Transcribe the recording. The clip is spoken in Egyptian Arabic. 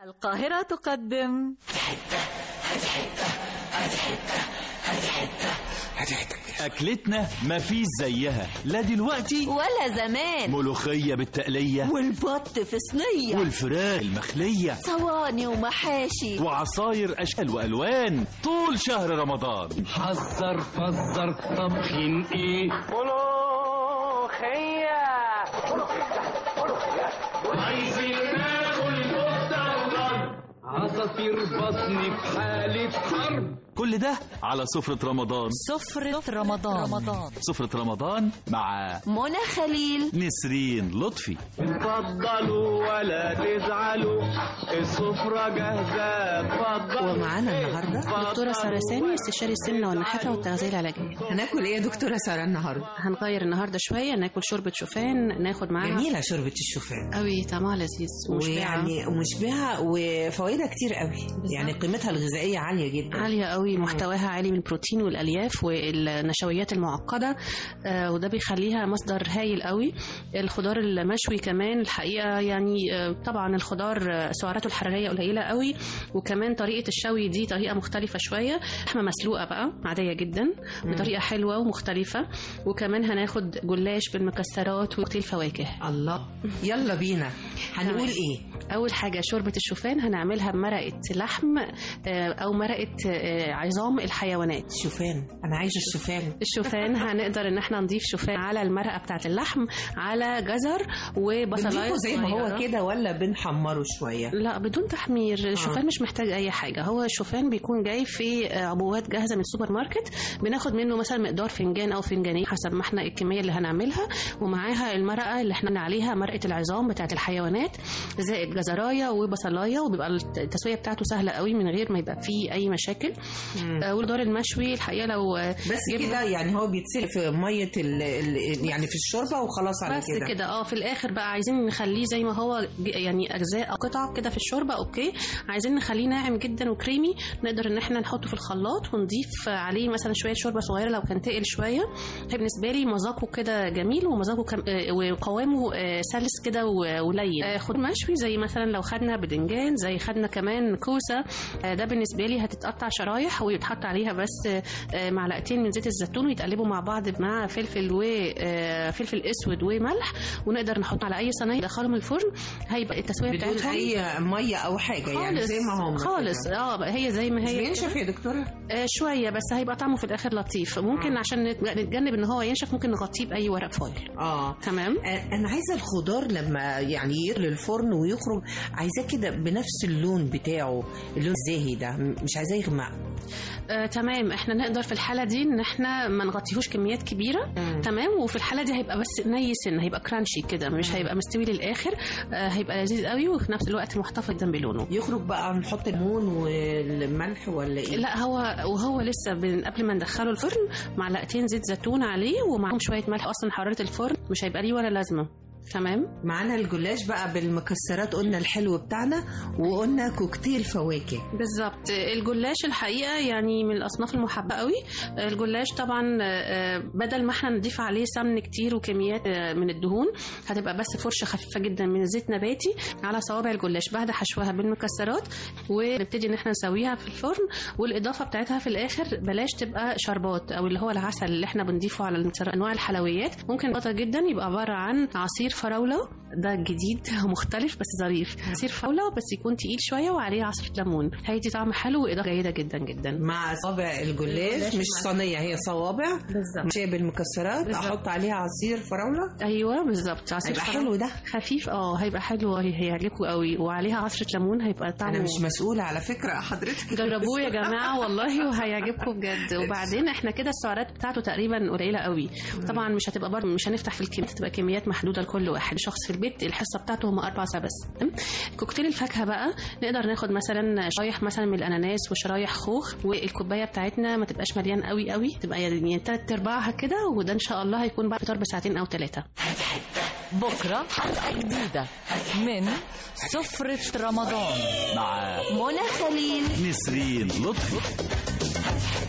القاهرة تقدم أكلتنا مفيش زيها لا دلوقتي ولا زمان ملوخية بالتقلية والبط في صينية والفراخ المخلية صواني ومحاشي وعصاير أشكال وألوان طول شهر رمضان حذر فزر طبخين ايه عايزين ناكل كفتة عصافير بطني في حالة حرب كل ده على سفرة رمضان سفرة رمضان رمضان سفرة رمضان مع منى خليل نسرين لطفي اتفضلوا ولا تزعلوا السفرة جاهزة اتفضلوا ومعانا النهارده دكتورة سارة سامي استشاري السمنة والنحافة والتغذية العلاجية هناكل ايه يا دكتورة سارة النهارده؟ هنغير النهاردة شوية ناكل شوربة شوفان ناخد معاها جميلة شوربة الشوفان قوي طعمها لذيذ ومشبعة ويعني ومشبعة وفوائدها كتير قوي يعني قيمتها الغذائية عالية جدا عالية قوي محتواها عالي من البروتين والألياف والنشويات المعقدة آه، وده بيخليها مصدر هايل قوي الخضار المشوي كمان الحقيقة يعني آه، طبعا الخضار آه، سعراته الحرارية قليلة قوي وكمان طريقة الشوي دي طريقة مختلفة شوية لحمة مسلوقة بقى عادية جدا بطريقة حلوة ومختلفة وكمان هناخد جلاش بالمكسرات وكتيل فواكه الله يلا بينا هنقول تمام. ايه؟ اول حاجه شوربه الشوفان هنعملها بمرقه لحم آه، او مرقه آه، عظام الحيوانات شوفان انا عايزة الشوفان الشوفان هنقدر ان احنا نضيف شوفان على المرقه بتاعه اللحم على جزر وبصلايه بنضيفه زي ما هو صغيرة. كده ولا بنحمره شوية؟ لا بدون تحمير الشوفان مش محتاج اي حاجه هو الشوفان بيكون جاي في آه، عبوات جاهزه من السوبر ماركت بناخد منه مثلا مقدار فنجان او فنجانين حسب ما احنا الكميه اللي هنعملها ومعاها المرقه اللي احنا عليها مرقه العظام بتاعه الحيوانات زائد جزرايه وبصلايه وبيبقى التسويه بتاعته سهله قوي من غير ما يبقى فيه اي مشاكل آه، والخضار المشوي الحقيقه لو آه، بس جبنا- كده يعني هو بيتسلق في مية ال ال يعني في الشوربة وخلاص على بس كده كده اه في الاخر بقى عايزين نخليه زي ما هو ج- يعني اجزاء او قطع كده في الشوربه اوكي عايزين نخليه ناعم جدا وكريمي نقدر ان احنا نحطه في الخلاط ونضيف عليه مثلا شويه شوربه صغيره لو كان تقل شويه هي بالنسبه لي مذاقه كده جميل ومذاقه كم... آه، وقوامه آه، سلس كده و- ولين آه، خد مشوي زي مثلا لو خدنا بدنجان زي خدنا كمان كوسه آه، ده بالنسبه لي هتتقطع شرايح ويتحط عليها بس آه، آه، معلقتين من زيت الزيتون ويتقلبوا مع بعض مع فلفل وفلفل اسود وملح ونقدر نحط على اي صينيه ندخلهم الفرن هيبقى التسويه بدون بتاعتهم اي مية او حاجة يعني خالص زي ما هم خالص كده. اه هي زي ما مش هي بينشف يا دكتورة؟ آه شويه بس هيبقى طعمه في الاخر لطيف ممكن عشان نت- نتجنب ان هو ينشف ممكن نغطيه باي ورق فويل اه تمام انا عايزه الخضار لما يعني يطلع الفرن ويخرج عايزاه كده بنفس اللون بتاعه اللون الزاهي ده م- مش عايزاه يغمق آه تمام احنا نقدر في الحاله دي ان احنا ما نغطيهوش كميات كبيره مم. تمام وفي الحاله دي هيبقى بس ني سن هيبقى كرانشي كده مش هيبقى مستوي للاخر آه هيبقى لذيذ قوي وفي نفس الوقت محتفظ جدا بلونه يخرج بقى نحط الليمون والملح ولا ايه لا هو وهو لسه بن- قبل ما ندخله الفرن معلقتين زيت زيتون عليه ومعاهم شويه ملح اصلا حراره الفرن مش هيبقى ليه ولا لازمه تمام معانا الجلاش بقى بالمكسرات قلنا الحلو بتاعنا وقلنا كوكتيل فواكه بالظبط الجلاش الحقيقه يعني من الاصناف المحبه قوي الجلاش طبعا آه، بدل ما احنا نضيف عليه سمن كتير وكميات آه، من الدهون هتبقى بس فرشه خفيفه جدا من زيت نباتي على صوابع الجلاش بعد حشوها بالمكسرات ونبتدي ان احنا نسويها في الفرن والاضافه بتاعتها في الاخر بلاش تبقى شربات او اللي هو العسل اللي احنا بنضيفه على انواع الحلويات ممكن بطل جدا يبقى عباره عن عصير فراوله ده جديد ومختلف بس ظريف عصير فراوله بس يكون تقيل شويه وعليه عصره ليمون هيدي طعم حلو واضافه جيده جدا جدا مع صوابع الجلاش مش صينيه هي صوابع بالظبط ماشيه بالمكسرات بالظبط. احط عليها عصير فراوله ايوه بالظبط عصير هيبقى فراولة. حلو ده خفيف اه هيبقى حلو هي- هيعجبكم قوي وعليها عصره ليمون هيبقى طعمه انا مش مسؤوله على فكره حضرتك جربوه يا جماعه والله وهيعجبكم بجد وبعدين احنا كده السعرات بتاعته تقريبا قليله قوي طبعا مش هتبقى برضه مش هنفتح في الكميات تبقى كميات محدوده لكل واحد شخص في البيت الحصه بتاعته هم اربع بس تمام؟ كوكتيل الفاكهه بقى نقدر ناخد مثلا شرايح مثلا من الاناناس وشرايح خوخ والكوبايه بتاعتنا ما تبقاش مليان قوي قوي تبقى يعني ثلاث ارباعها كده وده ان شاء الله هيكون بعد الفطار بساعتين او ثلاثه بكرة حلقة جديدة من سفرة رمضان مع منى خليل نسرين لطفي